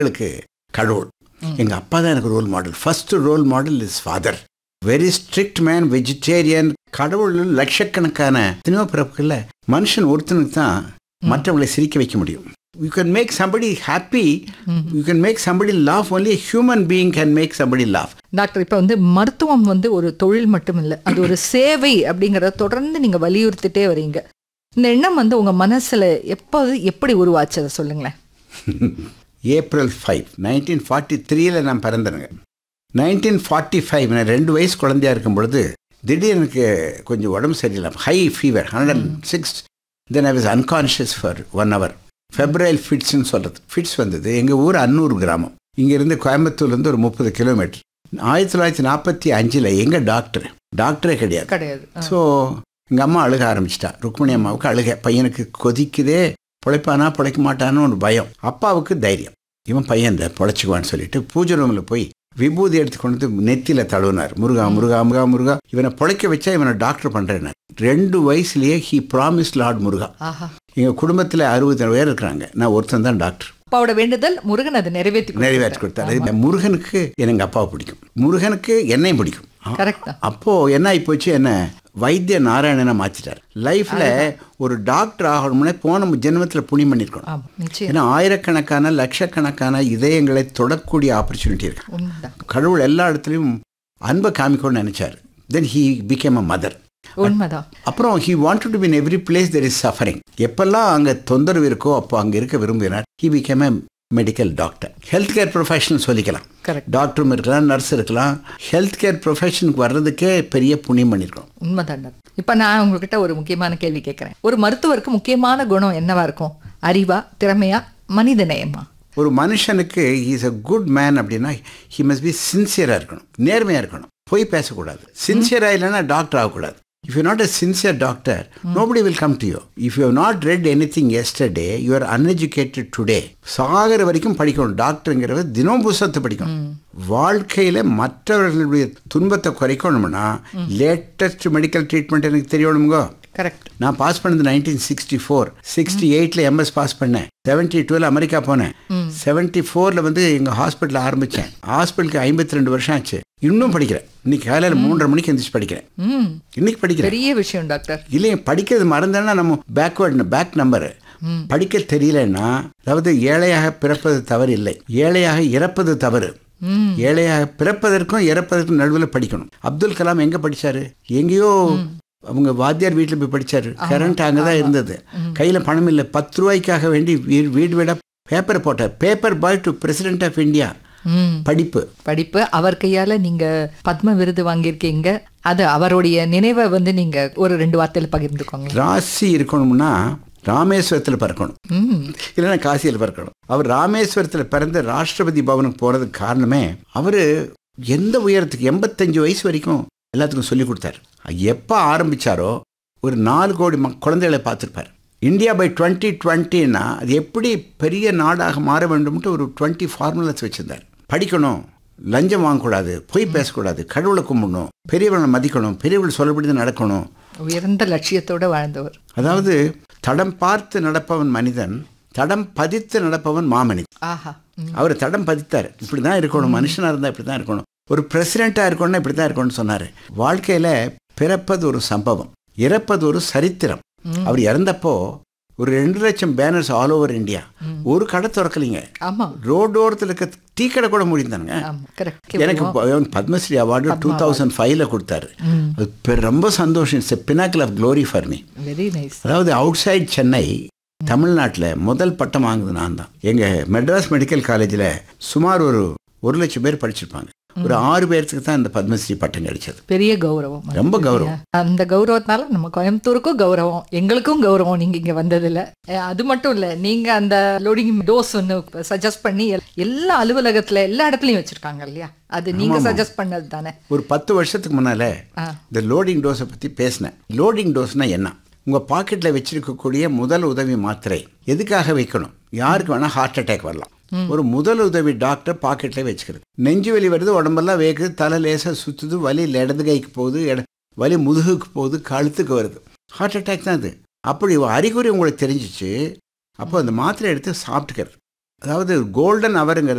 எங்களுக்கு கடவுள் எங்க அப்பா தான் எனக்கு role model first role model is father very strict man vegetarian கடவுள் லட்சக்கணக்கான எத்தனையோ பிறப்புகள்ல மனுஷன் ஒருத்தனுக்கு தான் மற்றவங்களை சிரிக்க வைக்க முடியும் you can make somebody happy you can make somebody laugh only human being can make somebody laugh doctor இப்போ வந்து மருத்துவம் வந்து ஒரு தொழில் மட்டும் இல்லை அது ஒரு சேவை அப்படிங்கிறத தொடர்ந்து நீங்க வலியுறுத்திட்டே வரீங்க இந்த எண்ணம் வந்து உங்க மனசுல எப்போது எப்படி உருவாச்சு அதை சொல்லுங்களேன் ஏப்ரல் ஃபைவ் நைன்டீன் ஃபார்ட்டி த்ரீல நான் பிறந்தேனுங்க நைன்டீன் ஃபார்ட்டி ஃபைவ் நான் ரெண்டு வயசு குழந்தையா இருக்கும் பொழுது திடீர்னு எனக்கு கொஞ்சம் உடம்பு சரியில்லை high fever hundred six then I was unconscious for one hour febrile ஃபிட்ஸ்னு சொல்கிறது ஃபிட்ஸ் வந்தது எங்கள் ஊர் அன்னூர் கிராமம் இங்கேருந்து கோயம்புத்தூர்லேருந்து ஒரு முப்பது கிலோமீட்டர் ஆயிரத்தி தொள்ளாயிரத்தி நாற்பத்தி அஞ்சில் எங்கள் டாக்டர் டாக்டரே கிடையாது கிடையாது ஸோ எங்கள் அம்மா அழுக ஆரம்பிச்சிட்டா ருக்மணி அம்மாவுக்கு அழுக பையனுக்கு கொதிக்குதே பிழைப்பானா பிழைக்க மாட்டான்னு ஒரு பயம் அப்பாவுக்கு தைரியம் இவன் பையன் இந்த பிழைச்சிக்குவான்னு சொல்லிட்டு பூஜை ரூமில் போய் விபூதி எடுத்து கொண்டு வந்து நெத்தியில் தழுவினார் முருகா முருகா முருகா முருகா இவனை பிழைக்க வச்சா இவனை டாக்டர் பண்ணுறேன் ரெண்டு வயசுலயே ஹி ப்ராமிஸ் லார்ட் முருகா ஆஹா எங்கள் குடும்பத்தில் அறுபது பேர் இருக்கிறாங்க நான் ஒருத்தன் தான் டாக்டர் அப்பாவோட வேண்டுதல் முருகன் அதை நிறைவேற்றி நிறைவேற்றி கொடுத்தாரு இந்த முருகனுக்கு எனக்கு அப்பாவை பிடிக்கும் முருகனுக்கு என்னையும் பிடிக்கும் கரெக்ட் தான் அப்போ என்ன ஆகி போச்சு என்ன வைத்திய நாராயணனை மாத்திட்டார் லைஃப்ல ஒரு டாக்டர் ஆகணும்னே போன ஜென்மத்தில் புண்ணியம் பண்ணியிருக்கணும் ஆமா நிச்சயம் ஏன்னா ஆயிரக்கணக்கான லட்சக்கணக்கான இதயங்களை தொடக்கூடிய ஆப்பர்ச்சுனிட்டி இருக்கு உண்மைதான் கடவுள் எல்லா இடத்துலையும் அன்பை காமிக்கணும்னு நினைச்சார் then he became a mother உண்மைதான் அப்புறம் he wanted to be in every place there is suffering எப்பெல்லாம் அங்கே தொந்தரவு இருக்கோ அப்போ அங்கே இருக்க விரும்புகிறார் he became a medical doctor health care professional சொல்லிக்கலாம் கரெக்ட் டாக்டரும் இருக்கலாம் நர்ஸ் இருக்கலாம் ஹெல்த் கேர் ப்ரொஃபஷனுக்கு வர்றதுக்கே பெரிய புண்ணியம் பண்ணியிருக்கோம் உண்மைதான் டாக்டர் இப்போ நான் உங்ககிட்ட ஒரு முக்கியமான கேள்வி கேட்குறேன் ஒரு மருத்துவருக்கு முக்கியமான குணம் என்னவா இருக்கும் அறிவா திறமையா மனித நேயமா ஒரு மனுஷனுக்கு இஸ் அ குட் மேன் அப்படின்னா ஹி மஸ்ட் பி சின்சியராக இருக்கணும் நேர்மையாக இருக்கணும் போய் பேசக்கூடாது சின்சியராக இல்லைன்னா டாக்டர் ஆகக்கூடாது if you not a sincere doctor nobody will come to you if you not read anything yesterday you are uneducated today சாகிற வரைக்கும் படிக்கணும் டாக்டருங்கிறவர் தினம் புஸ்தகத்தை படிக்கணும் வாழ்க்கையில் மற்றவர்களுடைய துன்பத்தை குறைக்கணும்னா லேட்டஸ்ட் மெடிக்கல் ட்ரீட்மெண்ட் எனக்கு தெரியணுங்கோ கரெக்ட் நான் பாஸ் பண்ணது நைன்டீன் சிக்ஸ்டி ஃபோர் சிக்ஸ்டி எயிட்டில் எம்எஸ் பாஸ் பண்ணேன் செவன்ட்டி டூவில் அமெரிக்கா போனேன் செவன்ட்டி ஃபோரில் வந்து எங்கள் ஹாஸ்பிட்டல் ஆரம்பித்தேன் ஹாஸ்பிட்டலுக்கு ஐம்பத்தி ரெண்டு வருஷம் ஆச்சு இன்னும் படிக்கிறேன் இன்னைக்கு காலையில் மூன்றரை மணிக்கு எந்திரிச்சு படிக்கிறேன் ம் இன்னைக்கு படிக்கிறேன் பெரிய விஷயம் டாக்டர் இல்லையே படிக்கிறது மறந்தேன்னா நம்ம பேக்வேர்டு பேக் நம்பரு படிக்க தெரியலன்னா அதாவது ஏழையாக பிறப்பது தவறு இல்லை ஏழையாக இறப்பது தவறு ம் ஏழையாக பிறப்பதற்கும் இறப்பதற்கும் நடுவில் படிக்கணும் அப்துல் கலாம் எங்க படிச்சாரு எங்கேயோ அவங்க வாத்தியார் வீட்டில் போய் படிச்சாரு கரண்ட் அங்கே தான் இருந்தது கையில் பணம் இல்லை பத்து ரூபாய்க்காக வேண்டி வீ- வீடு வீடாக பேப்பர் போட்டார் paper boy to president of India ம் படிப்பு படிப்பு அவர் கையால நீங்க பத்ம விருது வாங்கியிருக்கீங்க அது அவருடைய நினைவை வந்து நீங்க ஒரு ரெண்டு வார்த்தையில பகிர்ந்துக்கோங்க ராசி இருக்கணும்னா ராமேஸ்வரத்தில் பிறக்கணும் ம் இல்லைன்னா காசியில் பிறக்கணும் அவர் ராமேஸ்வரத்தில் பிறந்து ராஷ்டிரபதி பவனுக்கு போகிறதுக்கு காரணமே அவர் எந்த உயரத்துக்கு எண்பத்தஞ்சு வயசு வரைக்கும் எல்லாத்துக்கும் சொல்லி கொடுத்தாரு எப்போ ஆரம்பிச்சாரோ ஒரு நாலு கோடி மக் குழந்தைகளை பார்த்துருப்பார் இந்தியா பை டுவெண்ட்டி டுவெண்ட்டின்னா அது எப்படி பெரிய நாடாக மாற வேண்டும்ட்டு ஒரு டுவெண்ட்டி ஃபார்முலாஸ் வச்சுருந்தார் படிக்கணும் லஞ்சம் வாங்கக்கூடாது பொய் பேசக்கூடாது கடவுளை கும்பிடணும் பெரியவனை மதிக்கணும் பெரியவள் சொல்லப்படி நடக்கணும் உயர்ந்த லட்சியத்தோட வாழ்ந்தவர் அதாவது தடம் பார்த்து நடப்பவன் மனிதன் தடம் பதித்து நடப்பவன் மாமனிதன் ஆஹா ம். அவர் தடம் பதித்தார் இப்படி தான் இருக்கணும் மனுஷனாக இருந்தால் இப்படி தான் இருக்கணும் ஒரு பிரசிடெண்ட்டாக இருக்கணும்னா இப்படி தான் இருக்கணும்னு சொன்னார் வாழ்க்கையில் பிறப்பது ஒரு சம்பவம் இறப்பது ஒரு சரித்திரம் அவர் இறந்தப்போ ஒரு ரெண்டு லட்சம் பேனர்ஸ் ஆல் ஓவர் இந்தியா ஒரு கடை திறக்கலைங்க ஆமா ரோடோரத்தில் இருக்க டீ கடை கூட முடிந்தானுங்க ஆமா கரெக்ட் எனக்கு ப- பத்மஸ்ரீ அவார்டு டூ தௌசண்ட் ஃபைவ்ல கொடுத்தாரு ம் அது பெ- ரொம்ப சந்தோஷம் it's pinnacle of glory for me very nice அதாவது அவுட் சைட் சென்னை தமிழ்நாட்டில் முதல் பட்டம் வாங்குது நான் தான் எங்கள் மெட்ராஸ் மெடிக்கல் காலேஜில் சுமார் ஒரு ஒரு லட்சம் பேர் படிச்சிருப்பாங்க ஒரு ஆறு பேர்த்துக்கு தான் இந்த பத்மஸ்ரீ பட்டம் கிடைச்சது பெரிய கௌரவம் அது. ரொம்ப கௌரவம் அந்த கௌரவத்தினால நம்ம கோயம்புத்தூருக்கும் கௌரவம் எங்களுக்கும் கௌரவம் நீங்க இங்க வந்ததுல அஹ் அது மட்டும் இல்ல நீங்க அந்த லோடிங் டோஸ் ஒன்று சஜஸ்ட் பண்ணி எல்- எல்லா அலுவலகத்துல எல்லா இடத்துலயும் வச்சிருக்காங்க இல்லையா அது நீங்க சஜஸ்ட் பண்ணது தானே ஒரு பத்து வருஷத்துக்கு முன்னால் ஆ. இந்த லோடிங் டோஸை பற்றி பேசினேன் லோடிங் டோஸ்னா என்ன உங்கள் பாக்கெட்டில் வச்சிருக்கக்கூடிய முதல் உதவி மாத்திரை எதுக்காக வைக்கணும் யாருக்கு வேணால் ஹார்ட் அட்டாக் வரலாம் ஒரு முதல் உதவி டாக்டர் பாக்கெட்டில் வச்சுக்கிறது நெஞ்சு வலி வருது உடம்பெல்லாம் வேகுது தலை லேசாக சுற்றுது வலி இடது கைக்கு போகுது இட வலி முதுகுக்கு போகுது கழுத்துக்கு வருது ஹார்ட் அட்டாக் தான் அது அப்படி அறிகுறி உங்களுக்கு தெரிஞ்சிச்சு அப்போ அந்த மாத்திரை எடுத்து சாப்பிட்டுக்கிறது அதாவது கோல்டன் அவருங்கிறது